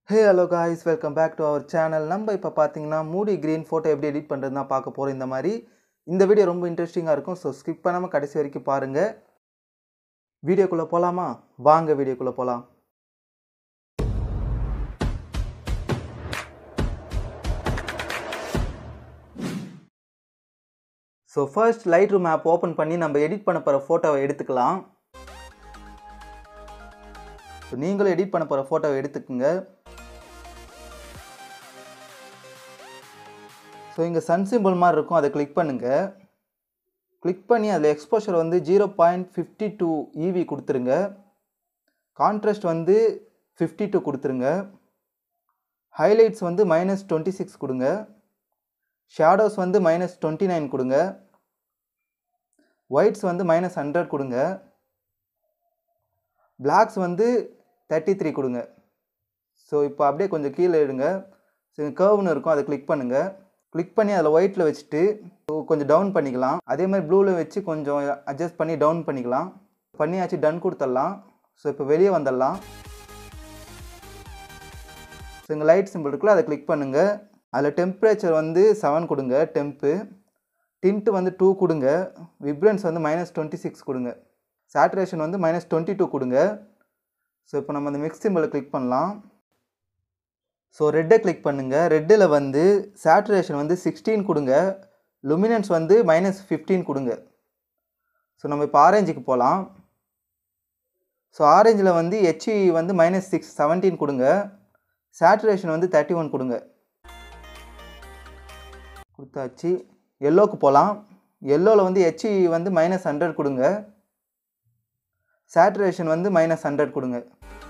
hey hello guys welcome back to our channel நம்ம இப்போ பார்த்தீங்கன்னா மூடி க்ரீன் ஃபோட்டோ எப்படி எடிட் பண்ணுறது தான் பார்க்க போகிறோம் இந்த மாதிரி இந்த வீடியோ ரொம்ப இன்ட்ரெஸ்டிங்காக இருக்கும் ஸோ ஸ்கிப் பண்ணாமல் கடைசி வரைக்கும் பாருங்கள் வீடியோக்குள்ளே போகலாமா வாங்க வீடியோக்குள்ளே போகலாம் so first Lightroom app open பண்ணி நம்ம எடிட் பண்ண போகிற ஃபோட்டோவை எடுத்துக்கலாம் ஸோ நீங்களும் எடிட் பண்ண போகிற ஃபோட்டோவை எடுத்துக்கோங்க ஸோ இங்கே சன் சிம்பிள் மாதிரி இருக்கும் அதை கிளிக் பண்ணுங்கள் கிளிக் பண்ணி அதில் எக்ஸ்போஷர் வந்து ஜீரோ பாயிண்ட் ஃபிஃப்டி டூ இவி கொடுத்துருங்க கான்ட்ராஸ்ட் வந்து ஃபிஃப்டி டூ கொடுத்துருங்க ஹைலைட்ஸ் வந்து மைனஸ் டுவெண்ட்டி சிக்ஸ் கொடுங்க ஷேடோஸ் வந்து மைனஸ் டுவெண்ட்டி நைன் கொடுங்க ஒயிட்ஸ் வந்து மைனஸ் ஹண்ட்ரட் கொடுங்க பிளாக்ஸ் வந்து தேர்ட்டி த்ரீ கொடுங்க ஸோ இப்போ அப்படியே கொஞ்சம் கீழே எடுங்க ஸோ கேர்வ்னு இருக்கும் அதை கிளிக் பண்ணுங்கள் கிளிக் பண்ணி அதில் ஒயிட்டில் வச்சுட்டு கொஞ்சம் டவுன் பண்ணிக்கலாம் அதே மாதிரி ப்ளூவில் வச்சு கொஞ்சம் அட்ஜஸ்ட் பண்ணி டவுன் பண்ணிக்கலாம் பண்ணியாச்சு டன் கொடுத்துடலாம் ஸோ இப்போ வெளியே வந்துடலாம் ஸோ இங்கே லைட் சிம்பிள் இருக்குல்ல அதை கிளிக் பண்ணுங்கள் அதில் டெம்பரேச்சர் வந்து செவன் கொடுங்க டெம்ப்பு டின்ட்டு வந்து டூ கொடுங்க விப்ரன்ஸ் வந்து மைனஸ் டுவெண்ட்டி சிக்ஸ் கொடுங்க சேச்சுரேஷன் வந்து மைனஸ் டுவெண்ட்டி டூ கொடுங்க ஸோ இப்போ நம்ம அந்த மிக்ஸ் சிம்பிளை கிளிக் பண்ணலாம் ஸோ ரெட்டை கிளிக் பண்ணுங்கள் ரெட்டில் வந்து சேச்சுரேஷன் வந்து சிக்ஸ்டீன் கொடுங்க லுமினன்ஸ் வந்து மைனஸ் ஃபிஃப்டீன் கொடுங்க ஸோ நம்ம இப்போ ஆரேஞ்சுக்கு போகலாம் ஸோ ஆரேஞ்சில் வந்து ஹெச்இ வந்து மைனஸ் சிக்ஸ் செவன்டீன் கொடுங்க சேச்சுரேஷன் வந்து தேர்ட்டி ஒன் கொடுங்க கொடுத்தாச்சு எல்லோக்கு போகலாம் எல்லோவில் வந்து ஹெச்இ வந்து மைனஸ் ஹண்ட்ரட் கொடுங்க சேச்சுரேஷன் வந்து மைனஸ் ஹண்ட்ரட் கொடுங்க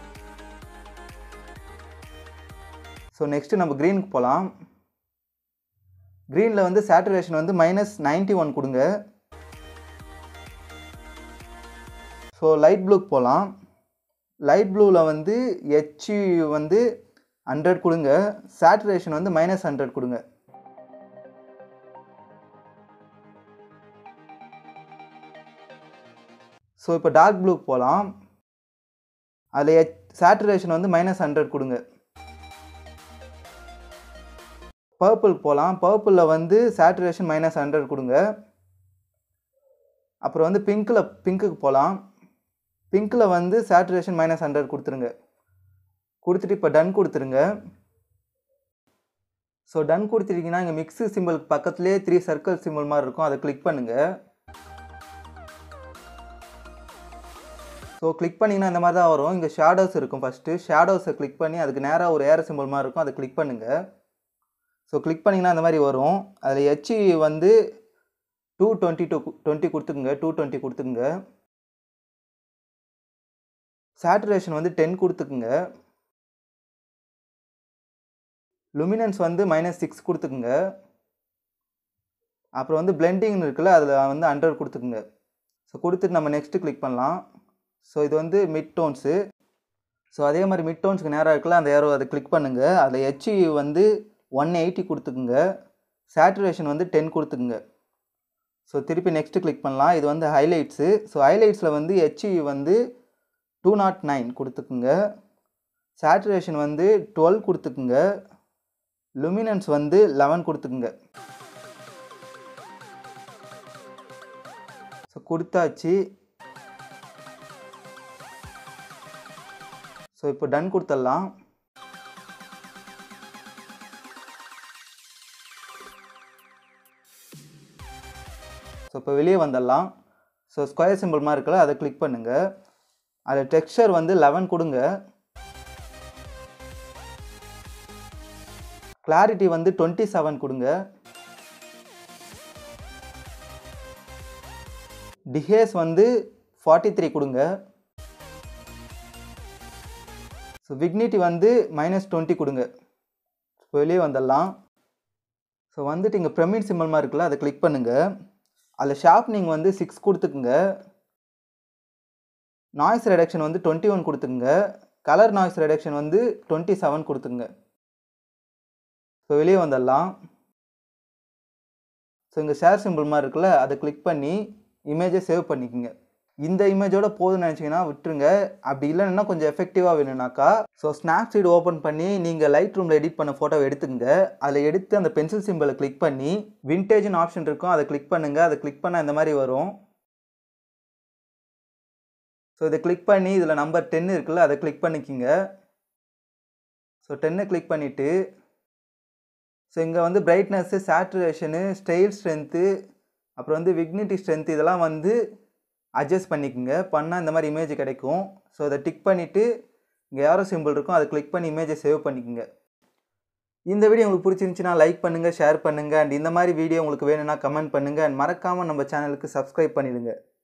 ஸோ நெக்ஸ்ட்டு நம்ம க்ரீனுக்கு போகலாம் க்ரீனில் வந்து சேச்சுரேஷன் வந்து மைனஸ் நைன்ட்டி ஒன் கொடுங்க ஸோ லைட் ப்ளூக்கு போகலாம் லைட் ப்ளூவில் வந்து ஹெச்இ வந்து ஹண்ட்ரட் கொடுங்க சேச்சுரேஷன் வந்து மைனஸ் ஹண்ட்ரட் கொடுங்க ஸோ இப்போ டார்க் ப்ளூக்கு போகலாம் அதில் ஹெச் சேச்சுரேஷன் வந்து மைனஸ் ஹண்ட்ரட் கொடுங்க பர்பிள் போகலாம் பர்பிளில் வந்து சேச்சுரேஷன் மைனஸ் ஹண்ட்ரட் கொடுங்க அப்புறம் வந்து பிங்க்கில் பிங்க்குக்கு போகலாம் பிங்க்கில் வந்து சேச்சுரேஷன் மைனஸ் ஹண்ட்ரட் கொடுத்துருங்க கொடுத்துட்டு இப்போ டன் கொடுத்துருங்க ஸோ டன் கொடுத்துட்டீங்கன்னா இங்கே மிக்ஸு சிம்பிளுக்கு பக்கத்துலேயே த்ரீ சர்க்கிள் சிம்பிள் மாதிரி இருக்கும் அதை கிளிக் பண்ணுங்கள் ஸோ கிளிக் பண்ணிங்கன்னா இந்த மாதிரி தான் வரும் இங்கே ஷேடோஸ் இருக்கும் ஃபஸ்ட்டு ஷேடோஸை கிளிக் பண்ணி அதுக்கு நேராக ஒரு ஏர சிம்பிள் மாதிரி இருக்கும் அதை கிளிக் பண்ணுங்கள் ஸோ கிளிக் பண்ணிங்கன்னா அந்த மாதிரி வரும் அதில் ஹெச்இ வந்து டூ டுவெண்ட்டி டூ டுவெண்ட்டி கொடுத்துக்குங்க டூ டுவெண்ட்டி கொடுத்துக்குங்க சேச்சுரேஷன் வந்து டென் கொடுத்துக்குங்க லுமினன்ஸ் வந்து மைனஸ் சிக்ஸ் கொடுத்துக்குங்க அப்புறம் வந்து பிளெண்டிங்னு இருக்குல்ல அதில் வந்து ஹண்ட்ரட் கொடுத்துக்குங்க ஸோ கொடுத்துட்டு நம்ம நெக்ஸ்ட்டு கிளிக் பண்ணலாம் ஸோ இது வந்து மிட் டோன்ஸு ஸோ அதே மாதிரி மிட் டோன்ஸுக்கு நேராக இருக்குல்ல அந்த ஏரோ அதை கிளிக் பண்ணுங்கள் அதில் ஹெச்இ வந்து ஒன் எயிட்டி கொடுத்துக்குங்க சேச்சுரேஷன் வந்து டென் கொடுத்துக்குங்க ஸோ திருப்பி நெக்ஸ்ட்டு கிளிக் பண்ணலாம் இது வந்து ஹைலைட்ஸு ஸோ ஹைலைட்ஸில் வந்து ஹெச்இ வந்து டூ நாட் நைன் கொடுத்துக்குங்க சேச்சுரேஷன் வந்து டுவெல் கொடுத்துக்குங்க லுமினன்ஸ் வந்து லெவன் கொடுத்துக்குங்க ஸோ கொடுத்தாச்சு ஸோ இப்போ டன் கொடுத்துடலாம் ஸோ இப்போ வெளியே வந்துடலாம் ஸோ ஸ்கொயர் சிம்பிள் மாதிரி இருக்குல்ல அதை கிளிக் பண்ணுங்கள் அதில் டெக்ஸ்சர் வந்து லெவன் கொடுங்க கிளாரிட்டி வந்து டுவெண்ட்டி செவன் கொடுங்க டிஹேஸ் வந்து ஃபார்ட்டி த்ரீ கொடுங்க ஸோ விக்னிட்டி வந்து மைனஸ் டுவெண்ட்டி கொடுங்க இப்போ வெளியே வந்துடலாம் ஸோ வந்துட்டு இங்கே ப்ரெமிட் சிம்பிள் மாதிரி இருக்குல்ல அதை கிளிக் பண்ணுங்கள் அதில் ஷார்ப்னிங் வந்து சிக்ஸ் கொடுத்துக்குங்க நாய்ஸ் ரெடக்ஷன் வந்து டுவெண்ட்டி ஒன் கொடுத்துக்குங்க கலர் நாய்ஸ் ரெடக்ஷன் வந்து டுவெண்ட்டி செவன் கொடுத்துங்க இப்போ வெளியே வந்துடலாம் ஸோ இங்கே ஷேர் சிம்பிள் மாதிரி இருக்குல்ல அதை கிளிக் பண்ணி இமேஜை சேவ் பண்ணிக்கோங்க இந்த இமேஜோட போதும்னு நினச்சிங்கன்னா விட்டுருங்க அப்படி இல்லைன்னா கொஞ்சம் எஃபெக்டிவாக வேணும்னாக்கா ஸோ ஸ்னாப்சீட் ஓப்பன் பண்ணி நீங்கள் லைட் ரூமில் எடிட் பண்ண ஃபோட்டோவை எடுத்துங்க அதில் எடுத்து அந்த பென்சில் சிம்பிளை கிளிக் பண்ணி விண்டேஜ்னு ஆப்ஷன் இருக்கும் அதை கிளிக் பண்ணுங்கள் அதை கிளிக் பண்ணால் இந்த மாதிரி வரும் ஸோ இதை கிளிக் பண்ணி இதில் நம்பர் டென் இருக்குல்ல அதை கிளிக் பண்ணிக்கிங்க ஸோ டென்னை கிளிக் பண்ணிவிட்டு ஸோ இங்கே வந்து பிரைட்னஸ்ஸு சேச்சுரேஷனு ஸ்டைல் ஸ்ட்ரென்த்து அப்புறம் வந்து விக்னிட்டி ஸ்ட்ரென்த் இதெல்லாம் வந்து அட்ஜஸ்ட் பண்ணிக்கோங்க பண்ணால் இந்த மாதிரி இமேஜ் கிடைக்கும் ஸோ அதை டிக் பண்ணிவிட்டு இங்கே யாரோ சிம்பிள் இருக்கும் அதை கிளிக் பண்ணி இமேஜை சேவ் பண்ணிக்கோங்க இந்த வீடியோ உங்களுக்கு பிடிச்சிருந்துச்சுன்னா லைக் பண்ணுங்கள் ஷேர் பண்ணுங்கள் அண்ட் இந்த மாதிரி வீடியோ உங்களுக்கு வேணும்னா கமெண்ட் பண்ணுங்கள் அண்ட் மறக்காமல் நம்ம சேனலுக்கு சப்ஸ்கிரைப் பண்ணிடுங்க